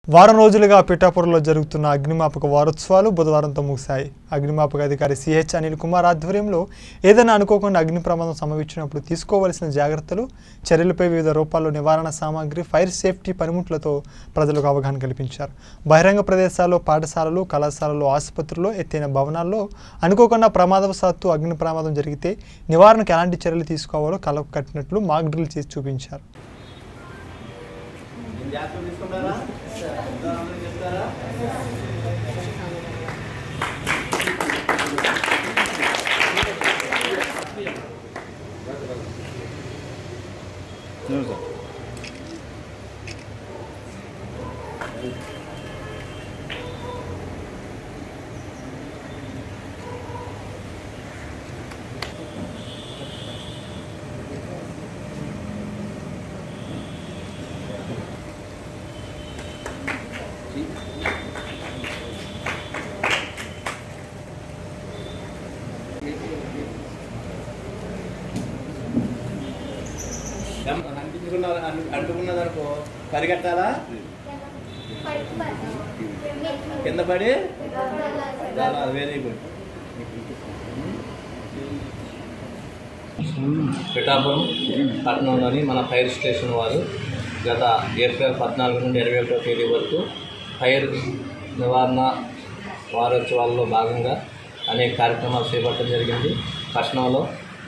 వారం రోజులుగా పిఠాపురంలో జరుగుతున్న అగ్నిమాపక వారోత్సవాలు బుధవారంతో ముగిశాయి అగ్నిమాపక అధికారి సిహెచ్ అనిల్ కుమార్ ఆధ్వర్యంలో ఏదైనా అనుకోకుండా అగ్ని ప్రమాదం సంభవించినప్పుడు తీసుకోవలసిన జాగ్రత్తలు చర్యలపై వివిధ రూపాల్లో నివారణ సామాగ్రి ఫైర్ సేఫ్టీ పనిముట్లతో ప్రజలకు అవగాహన కల్పించారు బహిరంగ ప్రదేశాల్లో పాఠశాలలు కళాశాలలు ఆసుపత్రుల్లో ఎత్తైన భవనాల్లో అనుకోకుండా ప్రమాదవశాత్తు అగ్ని ప్రమాదం జరిగితే నివారణకు ఎలాంటి చర్యలు తీసుకోవాలో కలకు కట్టినట్లు మాక్ డ్రిల్ చేసి చూపించారు జాగ్రత్తలు తీసుకుంటారా ఉదాహరణలు చెప్తారా అంటించుకున్నారు అంటుకున్నదనుకో పరిగెట్టాలా కింద పడి వెరీ గుడ్ పిఠాపురం పట్టణంలోని మన ఫైర్ స్టేషన్ వారు గత ఏప్రిల్ పద్నాలుగు నుండి ఇరవై ఒకటో తేదీ వరకు ఫైర్ నివారణ వారోత్సవాల్లో భాగంగా అనేక కార్యక్రమాలు చేపట్టడం జరిగింది పట్టణంలో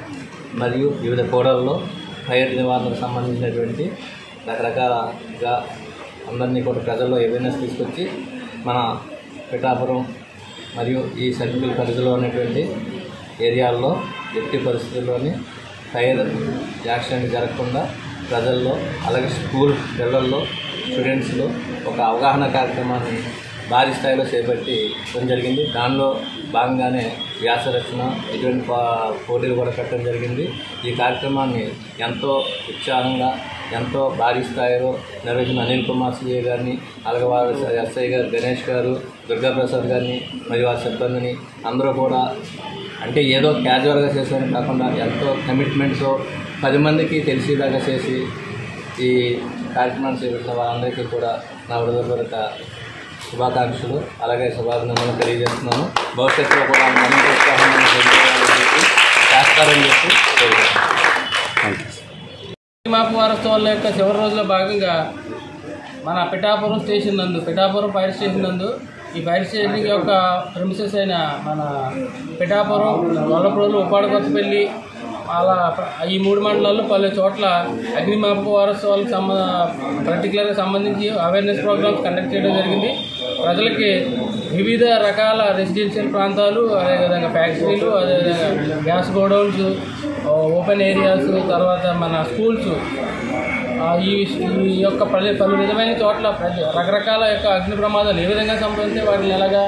మరియు వివిధ కూడల్లో ఫైర్ నివారణకు సంబంధించినటువంటి రకరకాలుగా అందరినీ కూడా ప్రజల్లో అవేర్నెస్ తీసుకొచ్చి మన పిఠాపురం మరియు ఈ సర్కిల్ పరిధిలో ఉన్నటువంటి ఏరియాల్లో ఎట్టి పరిస్థితుల్లోని ఫైర్ యాక్సిడెంట్ జరగకుండా ప్రజల్లో అలాగే స్కూల్ పిల్లల్లో స్టూడెంట్స్లో ఒక అవగాహన కార్యక్రమాన్ని భారీ స్థాయిలో చేపట్టి ఇవ్వడం జరిగింది దానిలో భాగంగానే వ్యాసరచన ఇటువంటి పా- పోటీలు కూడా పెట్టడం జరిగింది ఈ కార్యక్రమాన్ని ఎంతో ఉత్సాహంగా ఎంతో భారీ స్థాయిలో నిర్వహించిన అనిల్ కుమార్ సిఏ గారిని అలాగే వారి ఎస్ఐ గారు గణేష్ గారు దుర్గాప్రసాద్ గారిని మరియు వారి సిబ్బందిని అందరూ కూడా అంటే ఏదో క్యాజువల్గా చేసేదని కాకుండా ఎంతో కమిట్మెంట్తో పది మందికి తెలిసేలాగా చేసి ఈ కార్యక్రమాన్ని చేపట్టిన వారందరికీ కూడా నా హృదయపూర్వక శుభాకాంక్షలు అలాగే శుభాభినందనలు తెలియజేస్తున్నాను భవిష్యత్తులో కూడా మరింత ఉత్సాహంగా ముందుకు వెళ్ళాలని చెప్పి చేస్తారని చెప్పి కోరుకుంటున్నాను మాపు వారోత్సవాల యొక్క చివరి రోజులో భాగంగా మన పిఠాపురం స్టేషన్ నందు పిఠాపురం ఫైర్ స్టేషన్ నందు ఈ ఫైర్ స్టేషన్ యొక్క ప్రిమిసెస్ అయిన మన పిఠాపురం గొల్లప్రోలు ఉప్పాడ కొత్తపల్లి అలా ప్ర- ఈ మూడు మండలాల్లో పలు చోట్ల అగ్నిమాపక వారోత్సవాలకు సంబ పర్టికులర్గా సంబంధించి అవేర్నెస్ ప్రోగ్రామ్స్ కండక్ట్ చేయడం జరిగింది ప్రజలకి వివిధ రకాల రెసిడెన్షియల్ ప్రాంతాలు అదేవిధంగా ఫ్యాక్టరీలు అదేవిధంగా గ్యాస్ గోడౌన్స్ ఓపెన్ ఏరియాస్ తర్వాత మన స్కూల్స్ ఆ, ఈ ఈ యొక్క పలు పలు విధమైన చోట్ల ప్రతి రకరకాల యొక్క అగ్ని ప్రమాదాలు ఏ విధంగా సంభవిస్తే వాటిని ఎలాగా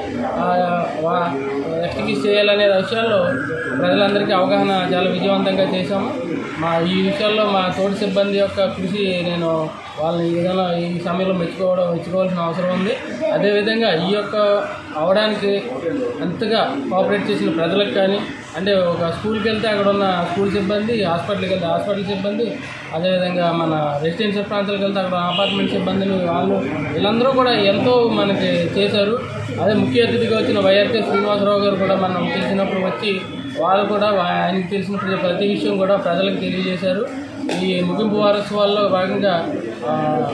ఎక్స్టిక్యూట్ చేయాలనే విషయాల్లో ప్రజలందరికీ అవగాహన చాలా విజయవంతంగా చేశాము మా ఈ విషయాల్లో మా తోటి సిబ్బంది యొక్క కృషి నేను వాళ్ళని ఈ విధంగా ఈ సమయంలో మెచ్చుకోవడం మెచ్చుకోవాల్సిన అవసరం ఉంది అదేవిధంగా ఈ యొక్క అవడానికి అంతగా కోఆపరేట్ చేసిన ప్రజలకు కానీ అంటే ఒక స్కూల్కి వెళ్తే అక్కడ ఉన్న స్కూల్ సిబ్బంది హాస్పిటల్కి వెళ్తే హాస్పిటల్ సిబ్బంది అదేవిధంగా మన రెసిడెన్షియల్ ప్రాంతాలకు వెళ్తే అక్కడ అపార్ట్మెంట్ సిబ్బందిని వాళ్ళు వీళ్ళందరూ కూడా ఎంతో మనకి చేశారు అదే ముఖ్య అతిథిగా వచ్చిన వైఆర్కే శ్రీనివాసరావు గారు కూడా మనం తెలిసినప్పుడు వచ్చి వాళ్ళు కూడా వా- ఆయనకి తెలిసిన ప్రతి- ప్రతి విషయం కూడా ప్రజలకు తెలియజేశారు ఈ ముగింపు వారోత్సవాల్లో భాగంగా ఆ,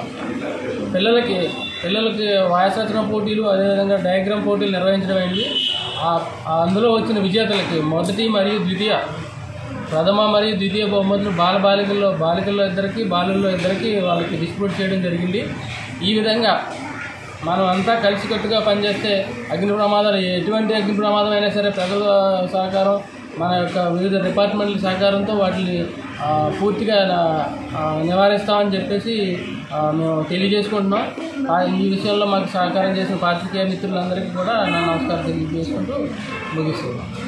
పిల్లలకి పిల్లలకి వాయసరచన పోటీలు అదేవిధంగా డయాగ్రామ్ పోటీలు నిర్వహించడం అయింది ఆ- ఆ అందులో వచ్చిన విజేతలకి మొదటి మరియు ద్వితీయ ప్రథమ మరియు ద్వితీయ బహుమతులు బాల బాలికల్లో బాలికల్లో ఇద్దరికి బాలుల్లో ఇద్దరికి వాళ్ళకి డిస్ట్రిబ్యూట్ చేయడం జరిగింది ఈ విధంగా మనం అంతా కలిసికట్టుగా పనిచేస్తే అగ్ని ప్రమాదాలు ఎటువంటి అగ్ని ప్రమాదం అయినా సరే ప్రజల సహకారం మన యొక్క వివిధ డిపార్ట్మెంట్ల సహకారంతో వాటిని ఆ, పూర్తిగా ఆ, నివారిస్తామని చెప్పేసి ఆ, మేము తెలియజేసుకుంటున్నాం ఆ, ఈ విషయంలో మాకు సహకారం చేసిన పాత్రికేయ మిత్రులందరికీ కూడా నా నమస్కారం తెలియజేసుకుంటూ ముగిస్తున్నాం